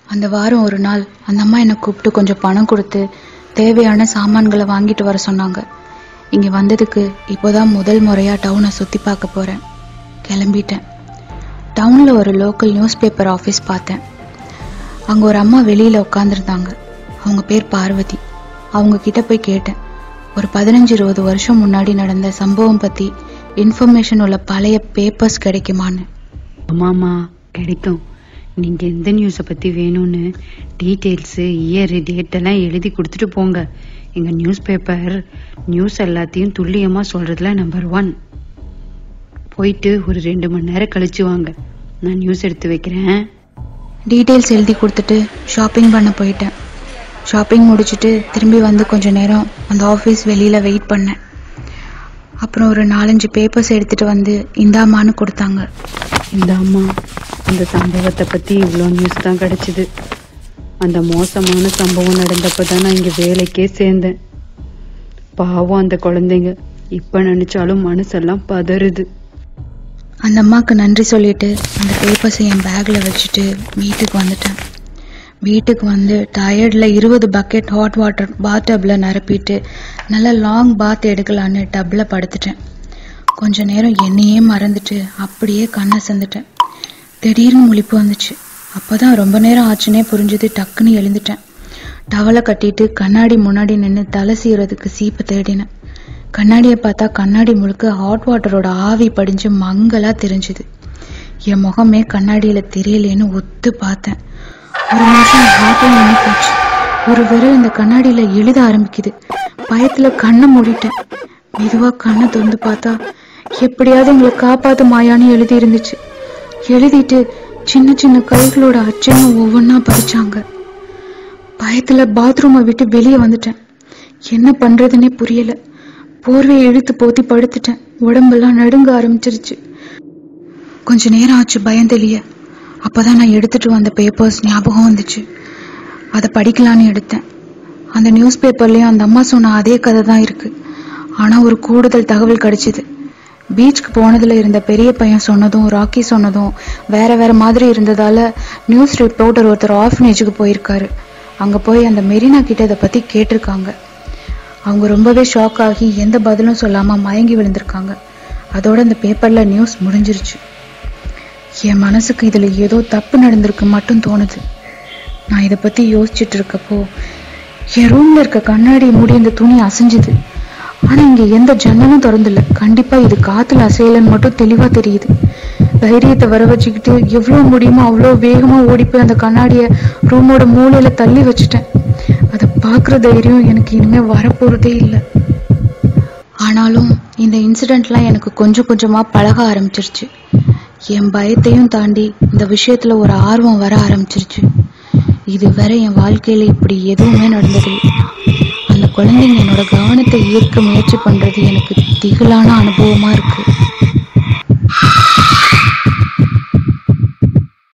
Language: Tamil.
அந்த வாரம் ஒரு நாள் அந்த அம்மா என்னை கூப்பிட்டு கொஞ்சம் பணம் கொடுத்து தேவையான சாமான்களை வாங்கிட்டு வர சொன்னாங்க இங்கே வந்ததுக்கு இப்போதான் முதல் முறையாக டவுனை சுற்றி பார்க்க போகிறேன் கிளம்பிட்டேன் டவுனில் ஒரு லோக்கல் நியூஸ் பேப்பர் ஆஃபீஸ் பார்த்தேன் அங்கே ஒரு அம்மா வெளியில் உட்காந்துருந்தாங்க அவங்க பேர் பார்வதி அவங்க கிட்ட போய் கேட்டேன் ஒரு பதினஞ்சு இருபது வருஷம் முன்னாடி நடந்த சம்பவம் பற்றி இன்ஃபர்மேஷன் உள்ள பழைய பேப்பர்ஸ் கிடைக்குமான்னு ஆமாம்மா கிடைக்கும் நீங்க எந்த நியூஸை பத்தி வேணும்னு டீட்டெயில்ஸ் இயர் டேட் எல்லாம் எழுதி கொடுத்துட்டு போங்க எங்க நியூஸ் பேப்பர் நியூஸ் எல்லாத்தையும் துல்லியமா சொல்றதுல நம்பர் ஒன் போயிட்டு ஒரு ரெண்டு மணி நேரம் கழிச்சு வாங்க நான் நியூஸ் எடுத்து வைக்கிறேன் டீட்டெயில்ஸ் எழுதி கொடுத்துட்டு ஷாப்பிங் பண்ண போயிட்டேன் ஷாப்பிங் முடிச்சுட்டு திரும்பி வந்து கொஞ்ச நேரம் அந்த ஆஃபீஸ் வெளியில் வெயிட் பண்ணேன் அப்புறம் ஒரு நாலஞ்சு பேப்பர்ஸ் எடுத்துட்டு வந்து இந்தாமான்னு கொடுத்தாங்க இந்த அம்மா அந்த சம்பவத்தை பத்தி இவ்வளோ நியூஸ் தான் கிடைச்சது அந்த மோசமான சம்பவம் நடந்தப்ப தான் நான் இங்க வேலைக்கே சேர்ந்தேன் பாவம் அந்த குழந்தைங்க இப்ப நினைச்சாலும் மனசெல்லாம் பதறுது அந்த அம்மாவுக்கு நன்றி சொல்லிட்டு அந்த பேப்பர்ஸை என் பேக்கில் வச்சுட்டு வீட்டுக்கு வந்துட்டேன் வீட்டுக்கு வந்து டயர்டில் இருபது பக்கெட் ஹாட் வாட்டர் பாத் டப்பில் நிரப்பிட்டு நல்லா லாங் பாத் எடுக்கலான்னு டப்பில் படுத்துட்டேன் கொஞ்ச நேரம் என்னையே மறந்துட்டு அப்படியே கண்ணை சந்துட்டேன் திடீர்னு முழிப்பு வந்துச்சு அப்பதான் ரொம்ப நேரம் ஆச்சுன்னே புரிஞ்சது டக்குன்னு எழுந்துட்டேன் டவலை கட்டிட்டு கண்ணாடி முன்னாடி நின்று தலை சீவுறதுக்கு சீப்பை தேடினேன் கண்ணாடியை பார்த்தா கண்ணாடி முழுக்க ஹாட் வாட்டரோட ஆவி படிஞ்சு மங்கலா தெரிஞ்சுது என் முகமே கண்ணாடியில தெரியலேன்னு ஒத்து பார்த்தேன் ஒரு நிமிஷம் ஹார்ட்டே நின்று போச்சு ஒரு விரல் இந்த கண்ணாடியில எழுத ஆரம்பிக்குது பயத்துல கண்ணை மூடிட்டேன் மெதுவா கண்ணை திறந்து பார்த்தா எப்படியாவது எங்களை காப்பாத்து மாயான்னு எழுதி இருந்துச்சு எழுதிட்டு சின்ன சின்ன கைகளோட அச்சையும் ஒவ்வொன்றா பறிச்சாங்க பயத்துல பாத்ரூமை விட்டு வெளியே வந்துட்டேன் என்ன பண்றதுன்னே புரியல போர்வையை இழுத்து போத்தி படுத்துட்டேன் உடம்பெல்லாம் நடுங்க ஆரம்பிச்சிருச்சு கொஞ்ச நேரம் ஆச்சு பயம் தெளிய அப்பதான் நான் எடுத்துட்டு வந்த பேப்பர்ஸ் ஞாபகம் வந்துச்சு அதை படிக்கலான்னு எடுத்தேன் அந்த நியூஸ் பேப்பர்லயும் அந்த அம்மா சொன்ன அதே கதை தான் இருக்கு ஆனா ஒரு கூடுதல் தகவல் கிடைச்சது பீச்சுக்கு போனதுல இருந்த பெரிய பையன் சொன்னதும் ராக்கி சொன்னதும் வேற வேற மாதிரி இருந்ததால நியூஸ் ரிப்போர்ட்டர் ஒருத்தர் ஆர்ஃபனேஜுக்கு போயிருக்காரு அங்க போய் அந்த மெரினா கிட்ட இதை பத்தி கேட்டிருக்காங்க அவங்க ரொம்பவே ஷாக் ஆகி எந்த பதிலும் சொல்லாம மயங்கி விழுந்திருக்காங்க அதோட அந்த பேப்பர்ல நியூஸ் முடிஞ்சிருச்சு என் மனசுக்கு இதுல ஏதோ தப்பு நடந்திருக்கு மட்டும் தோணுது நான் இதை பத்தி யோசிச்சுட்டு இருக்கப்போ என் ரூம்ல இருக்க கண்ணாடி மூடி அந்த துணி அசைஞ்சுது ஆனா இங்க எந்த ஜன்னலும் திறந்துல கண்டிப்பா இது காத்துல அசையலன்னு மட்டும் தெளிவா தெரியுது தைரியத்தை வர வச்சுக்கிட்டு எவ்வளவு முடியுமோ அவ்வளோ வேகமா ஓடி போய் அந்த கண்ணாடிய ரூமோட மூலையில தள்ளி வச்சுட்டேன் அதை பாக்குற தைரியம் எனக்கு இனிமே வரப்போறதே இல்லை ஆனாலும் இந்த இன்சிடென்ட்லாம் எனக்கு கொஞ்சம் கொஞ்சமா பழக ஆரம்பிச்சிருச்சு என் பயத்தையும் தாண்டி இந்த விஷயத்துல ஒரு ஆர்வம் வர ஆரம்பிச்சிருச்சு இதுவரை என் வாழ்க்கையில இப்படி எதுவுமே நடந்ததில்லை அந்த குழந்தைங்க என்னோட கவனத்தை ஈர்க்க முயற்சி பண்றது எனக்கு திகிலான அனுபவமா இருக்கு